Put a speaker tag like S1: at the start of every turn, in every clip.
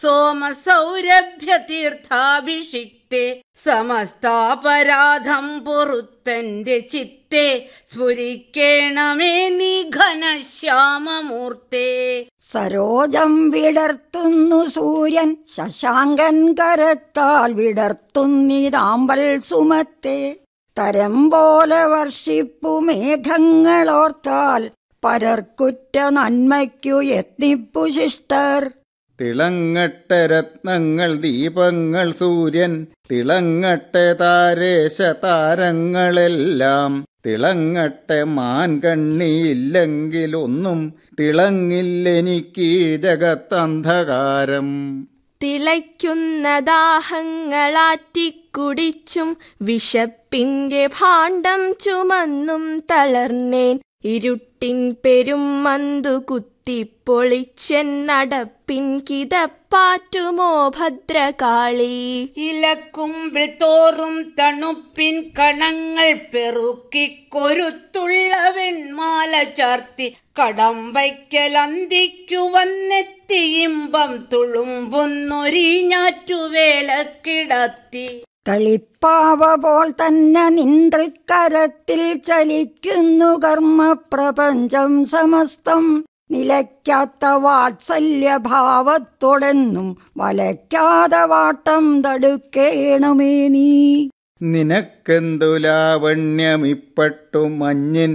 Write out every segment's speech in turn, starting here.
S1: സോമസൗരഭ്യതീർത്ഥാഭിഷിക്തേ സമസ്താപരാധം പൊറുത്തന്റെ ചിത്തെ സ്ഫുരിക്കേണമേ നീ ഘനശ്യാമമൂർത്തേ
S2: സരോജം വിടർത്തുന്നു സൂര്യൻ ശശാങ്കൻ കരത്താൽ വിടർത്തുന്നിതാമ്പൽ സുമത്തെ തരം പോലെ വർഷിപ്പു മേഘങ്ങളോർത്താൽ പരർക്കുറ്റ നന്മയ്ക്കു യത്നിപ്പു ശിഷ്ടർ
S3: തിളങ്ങട്ടെ രത്നങ്ങൾ ദീപങ്ങൾ സൂര്യൻ തിളങ്ങട്ടെ താരേശ താരങ്ങളെല്ലാം തിളങ്ങട്ടെ മാൻകണ്ണിയില്ലെങ്കിലൊന്നും തിളങ്ങില്ലെനിക്ക് ഈ ജഗത്തന്ധകാരം
S4: തിളയ്ക്കുന്ന ദാഹങ്ങളാറ്റിക്കുടിച്ചും വിശപ്പിന്റെ ഭാണ്ഡം ചുമന്നും തളർന്നേൻ ഇരുട്ടിൻ പെരും മന്തു കുത്തിപ്പൊളിച്ചെൻ നടപ്പിൻ കിതപ്പാറ്റുമോ ഭദ്രകാളി
S1: ഇലക്കുമ്പിൽ തോറും തണുപ്പിൻ കണങ്ങൾ പെറുക്കിക്കൊരുത്തുള്ള വെൺമാല ചാർത്തി കടമ്പയ്ക്കലന്തിക്കു വന്നെത്തി ഇമ്പം തുളുമ്പുന്നൊരീ ഞാറ്റുവേലക്കിടത്തി
S2: കളിപ്പാവ പോൽ തന്നെ നിന്ത്രിക്കരത്തിൽ ചലിക്കുന്നു കർമ്മപ്രപഞ്ചം സമസ്തം നിലയ്ക്കാത്ത വാത്സല്യഭാവത്തോടെന്നും വലയ്ക്കാതെ വാട്ടം തടുക്കേണമേ നീ
S3: നിനക്കെന്തു ലാവണ്യമിപ്പട്ടു മഞ്ഞിൻ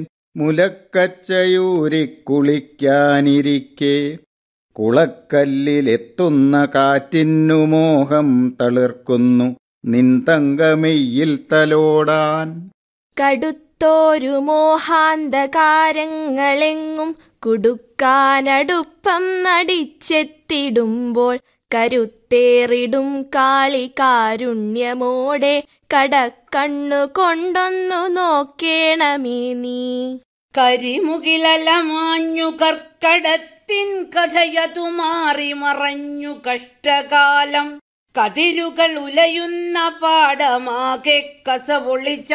S3: മുലക്കച്ചയൂരിക്കുളിക്കാനിരിക്കെ കുളക്കല്ലിലെത്തുന്ന കാറ്റിന്നു മോഹം തളിർക്കുന്നു നിൻ തങ്കമെയ്യിൽ തലോടാൻ
S4: കടുത്തോരു മോഹാന്തകാരങ്ങളെങ്ങും കുടുക്കാനടുപ്പം നടിച്ചെത്തിടുമ്പോൾ കരുത്തേറിടും കാളി കാരുണ്യമോടെ കടക്കണ്ണു കൊണ്ടൊന്നു നോക്കേണമേ നീ
S1: കരിമുകിലലമാഞ്ഞു കർക്കടത്തിൻ കഥയതു മാറി മറഞ്ഞു കഷ്ടകാലം കതിരുകൾ ഉലയുന്ന പാടമാകെ കസവൊളിച്ച